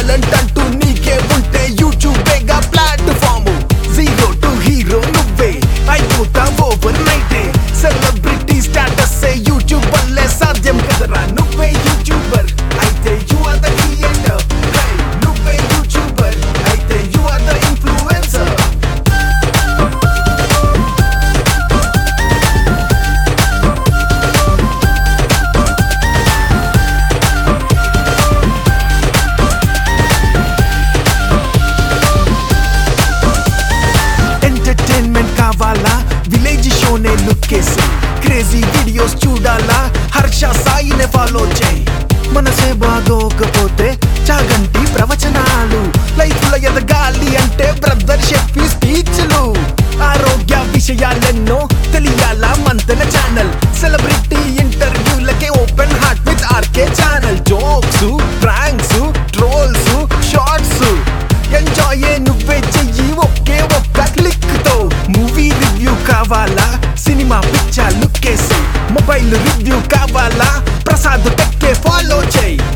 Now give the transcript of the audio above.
talent అంటూ నీకే ఉంటే యూట్యూబేగా ప్లాట్ఫామ్ జీరో టు హీరో నువ్వే అయిపోతా ఓవర్ నైటే సెలబ్రిటీ స్టాటస్ యూట్యూబ్ వల్లే సాధ్యం కదరా నువ్వే యూట్యూబర్ అయితే యు ఆర్ ద క్రియేటర్ నువ్వే యూట్యూబర్ అయితే you are the influencer entertainment కావాలా విలేజ్ షోనే లుక్కేసి క్రేజీ వీడియోస్ చూడాలా హర్ష సాయినే ఫాలో చేయి మనసే బాగోకపోతే చాగంటి ప్రవచనాలు లైఫ్ లో ఎదగాలి అంటే బ్రదర్ చెప్పి స్పీచ్లు ఆరోగ్య విషయాలెన్నో తెలియాలా మంతన ఛానల్ సెలబ్రిటీ ఇంటర్వ్యూలకే open heart with R K channel jokes pranks trolls shorts enjoy నువ్వే చెయ్యి ఒకే ఒక్క క్లిక్ తో మూవీ రివ్యూ కావాలా సినిమా పిక్చర్ లుక్కేసి మొబైల్ రివ్యూ కావాలా ప్రసాద్ టెక్కే ఫాలో చేయి